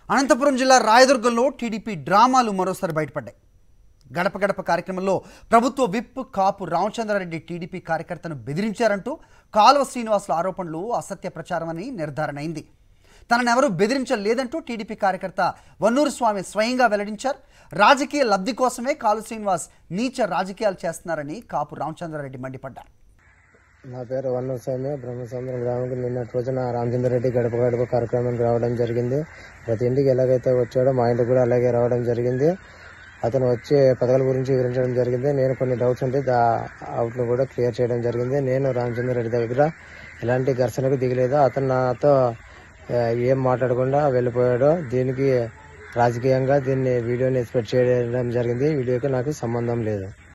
అనంతపురం జిల్లా రాయదుర్గంలో టీడీపీ డ్రామాలు మరోసారి బయటపడ్డాయి గడప గడప కార్యక్రమంలో ప్రభుత్వ విప్ కాపు రామచంద్రారెడ్డి టీడీపీ కార్యకర్తను బెదిరించారంటూ కాలువ శ్రీనివాసుల ఆరోపణలు అసత్య ప్రచారమని నిర్ధారణ అయింది తననెవరూ బెదిరించలేదంటూ టీడీపీ కార్యకర్త వన్నూరు స్వామి స్వయంగా వెల్లడించారు రాజకీయ లబ్ధి కోసమే కాలు శ్రీనివాస్ నీచ రాజకీయాలు చేస్తున్నారని కాపు రామచంద్రారెడ్డి మండిపడ్డారు నా పేరు వన్నస్వామి బ్రహ్మసముద్రం గ్రామంకి నిన్నటి రోజున రామచంద్ర రెడ్డి గడప గడప కార్యక్రమానికి రావడం జరిగింది ప్రతి ఇంటికి ఎలాగైతే వచ్చాడో మా ఇంటికి కూడా అలాగే రావడం జరిగింది అతను వచ్చి పథకాల గురించి వివరించడం జరిగింది నేను కొన్ని డౌట్స్ ఉంటే దా అవుట్ను కూడా క్లియర్ చేయడం జరిగింది నేను రామచంద్ర రెడ్డి దగ్గర ఎలాంటి ఘర్షణకు దిగలేదు అతను నాతో ఆ, ఏం మాట్లాడకుండా వెళ్ళిపోయాడు దీనికి రాజకీయంగా దీన్ని వీడియోని స్ప్రెడ్ చేయడం జరిగింది ఈ వీడియోకి నాకు సంబంధం లేదు